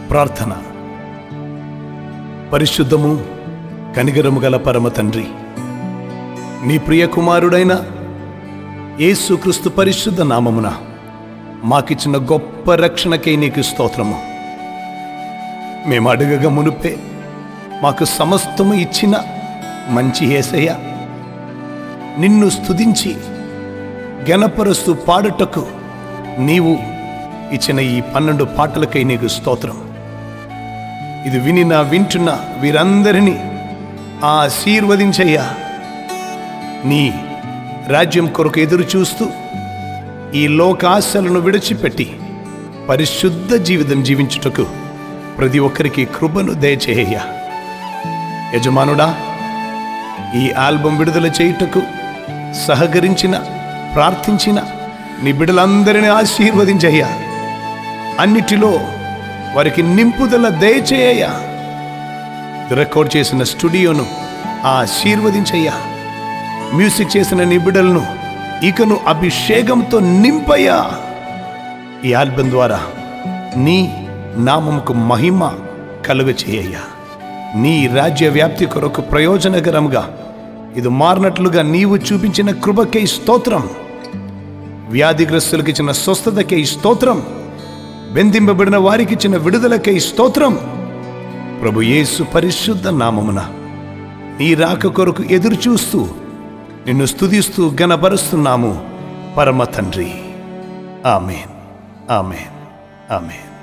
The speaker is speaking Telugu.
ప్రార్థన పరిశుద్ధము కనిగరము గల పరమ తండ్రి నీ ప్రియ కుమారుడైన యేసుక్రీస్తు పరిశుద్ధ నామమున మాకిచ్చిన గొప్ప రక్షణకై నీకు స్తోత్రము మేము అడగగా మునుపే మాకు సమస్తము ఇచ్చిన మంచి ఏసయ్య నిన్ను స్తుతించి గణపరుస్తూ పాడుటకు నీవు ఇచ్చిన ఈ పన్నెండు పాటలకై నీకు స్తోత్రం ఇది వినిన వింటున్న వీరందరినీ ఆశీర్వదించయ్యా నీ రాజ్యం కొరకు ఎదురు చూస్తూ ఈ లోకాశలను విడిచిపెట్టి పరిశుద్ధ జీవితం జీవించుటకు ప్రతి ఒక్కరికి కృపను దయచేయ యజమానుడా ఈ ఆల్బం విడుదల చేయుటకు సహకరించిన ప్రార్థించిన నీ బిడ్డలందరినీ ఆశీర్వదించయ్యా అన్నిటిలో వారికి నింపుదల దయచేయ రికార్డ్ చేసిన స్టూడియోను ఆశీర్వదించయ్యా మ్యూజిక్ చేసిన నీ బిడ్డలను ఇకను అభిషేకంతో నింపయ్యా ఈ ఆల్బం ద్వారా నీ నామముకు మహిమ కలుగ చేయయ్యా నీ రాజ్య వ్యాప్తి కొరకు ప్రయోజనకరంగా ఇది మారినట్లుగా నీవు చూపించిన కృపకై స్తోత్రం వ్యాధిగ్రస్తులకు ఇచ్చిన స్వస్థతకై స్తోత్రం బెందింపబడిన వారికి ఇచ్చిన విడుదలకై స్తోత్రం ప్రభు యేసు పరిశుద్ధ నామమున నీ రాక కొరకు ఎదురు చూస్తూ నిన్ను స్తుతిస్తూ గణపరుస్తున్నాము పరమ తండ్రి ఆమెన్ ఆమెన్ ఆమెన్